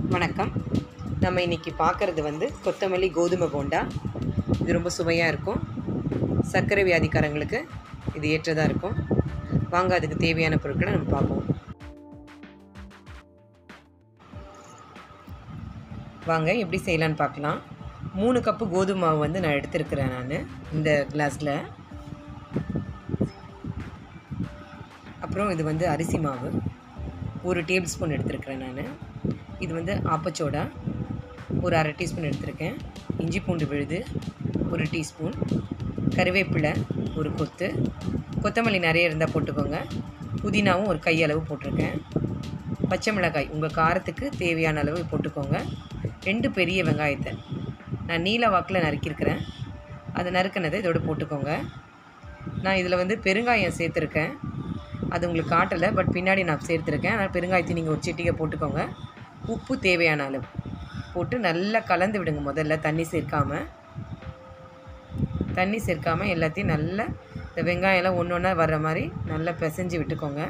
வணக்கம் நம்ம இன்றைக்கி பார்க்குறது வந்து கொத்தமல்லி கோதுமை போண்டா இது ரொம்ப சுவையாக இருக்கும் சர்க்கரை வியாதிக்காரங்களுக்கு இது ஏற்றதாக இருக்கும் வாங்க அதுக்கு தேவையான பொருட்களை நம்ம பார்ப்போம் வாங்க எப்படி செய்யலான்னு பார்க்கலாம் மூணு கப்பு கோதுமை மாவு வந்து நான் எடுத்திருக்கிறேன் நான் இந்த கிளாஸில் அப்புறம் இது வந்து அரிசி மாவு ஒரு டேபிள் ஸ்பூன் எடுத்திருக்கிறேன் நான் இது வந்து ஆப்பச்சோடா ஒரு அரை டீஸ்பூன் எடுத்திருக்கேன் இஞ்சி பூண்டு விழுது ஒரு டீஸ்பூன் கருவேப்பிலை ஒரு கொத்து கொத்தமல்லி நிறைய இருந்தால் போட்டுக்கோங்க புதினாவும் ஒரு கையளவு போட்டிருக்கேன் பச்சை மிளகாய் உங்கள் காரத்துக்கு தேவையான அளவு போட்டுக்கோங்க ரெண்டு பெரிய வெங்காயத்தை நான் நீல வாக்கில் நறுக்கியிருக்கிறேன் அதை நறுக்கினதை இதோட போட்டுக்கோங்க நான் இதில் வந்து பெருங்காயம் சேர்த்துருக்கேன் அது உங்களுக்கு காட்டலை பட் பின்னாடி நான் சேர்த்துருக்கேன் அதனால் பெருங்காயத்தை நீங்கள் ஒரு சிட்டிகை போட்டுக்கோங்க உப்பு தேவையான அளவு போட்டு நல்லா கலந்து விடுங்க முதல்ல தண்ணி சேர்க்காமல் தண்ணி சேர்க்காமல் எல்லாத்தையும் நல்லா இந்த வெங்காயம்லாம் ஒன்று ஒன்றா வர்ற மாதிரி நல்லா பிசைஞ்சு விட்டுக்கோங்க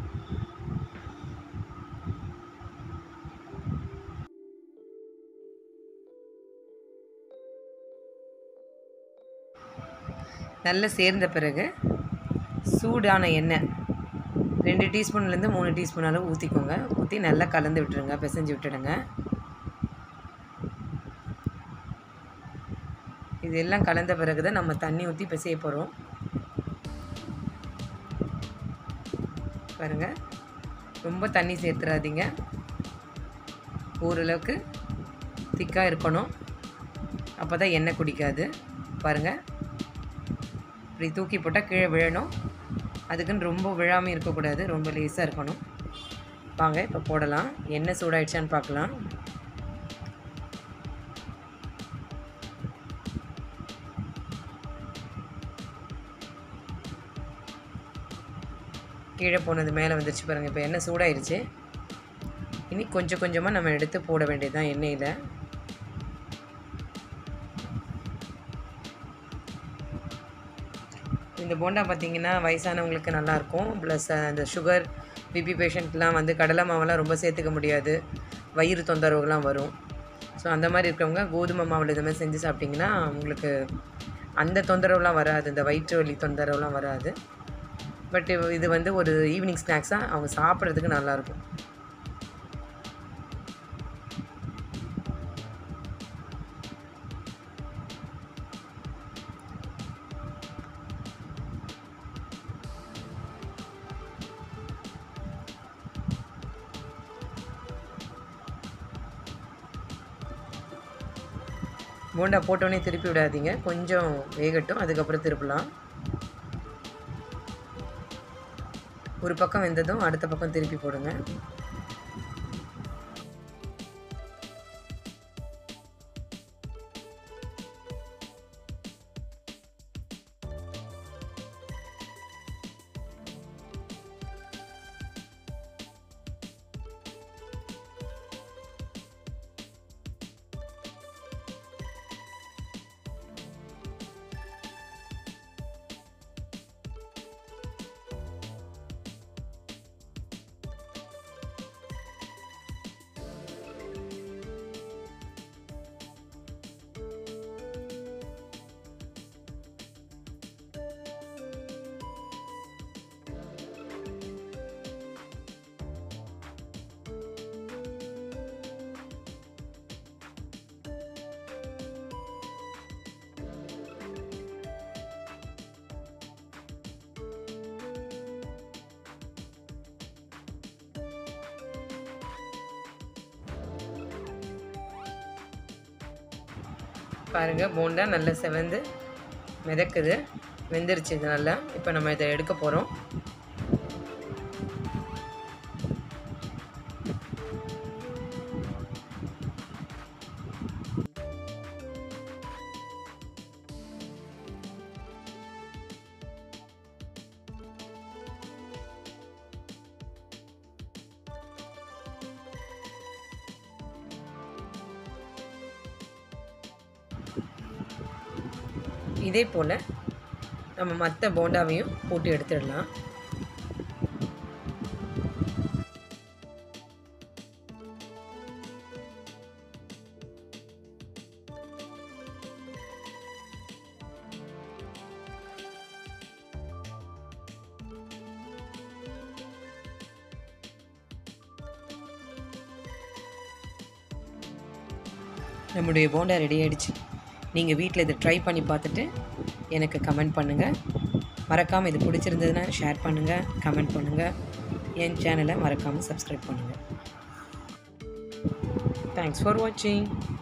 நல்லா சேர்ந்த பிறகு சூடான எண்ணெய் ரெண்டு டீஸ்பூன்லேருந்து மூணு டீஸ்பூன் அளவு ஊற்றிக்கோங்க ஊற்றி நல்லா கலந்து விட்டுருங்க பிசைஞ்சு விட்டுடுங்க இது எல்லாம் கலந்த பிறகு தான் நம்ம தண்ணி ஊற்றி பிசைய போகிறோம் பாருங்கள் ரொம்ப தண்ணி சேர்த்துறாதீங்க ஓரளவுக்கு திக்காக இருக்கணும் அப்போ தான் எண்ணெய் குடிக்காது பாருங்கள் இப்படி தூக்கி போட்டால் கீழே விழணும் அதுக்குன்னு ரொம்ப விழாமல் இருக்கக்கூடாது ரொம்ப லேஸாக இருக்கணும் வாங்க இப்போ போடலாம் எண்ணெய் சூடாயிடுச்சான்னு பார்க்கலாம் கீழே போனது மேலே வந்துருச்சு பாருங்கள் இப்போ எண்ணெய் சூடாயிருச்சு இனி கொஞ்சம் கொஞ்சமாக நம்ம எடுத்து போட வேண்டியது தான் எண்ணெயில் இந்த போண்டா பார்த்திங்கன்னா வயசானவங்களுக்கு நல்லாயிருக்கும் ப்ளஸ் அந்த சுகர் பிபி பேஷண்ட்லாம் வந்து கடலை மாவெல்லாம் ரொம்ப சேர்த்துக்க முடியாது வயிறு தொந்தரவுகள்லாம் வரும் ஸோ அந்த மாதிரி இருக்கிறவங்க கோதுமை மாவில் இது மாதிரி செஞ்சு சாப்பிட்டிங்கன்னா உங்களுக்கு அந்த தொந்தரவுலாம் வராது இந்த வயிற்று வலி தொந்தரவுலாம் வராது பட் இது வந்து ஒரு ஈவினிங் ஸ்நாக்ஸாக அவங்க சாப்பிட்றதுக்கு நல்லாயிருக்கும் போண்டா போட்டோன்னே திருப்பி விடாதீங்க கொஞ்சம் வேகட்டும் அதுக்கப்புறம் திருப்பலாம் ஒரு பக்கம் வெந்ததும் அடுத்த பக்கம் திருப்பி போடுங்க பாருங்கள் போண்டா நல்லா செவந்து மிதக்குது வெந்துருச்சு இது நல்லா இப்போ நம்ம இதை எடுக்க போகிறோம் இதே போல் நம்ம மற்ற போண்டாவையும் போட்டு எடுத்துடலாம் நம்முடைய போண்டா ரெடி ஆகிடுச்சு நீங்கள் வீட்டில் இதை ட்ரை பண்ணி பார்த்துட்டு எனக்கு கமெண்ட் பண்ணுங்கள் மறக்காமல் இது பிடிச்சிருந்ததுன்னா ஷேர் பண்ணுங்கள் கமெண்ட் பண்ணுங்கள் என் சேனலை மறக்காமல் சப்ஸ்கிரைப் பண்ணுங்கள் தேங்க்ஸ் ஃபார் வாட்சிங்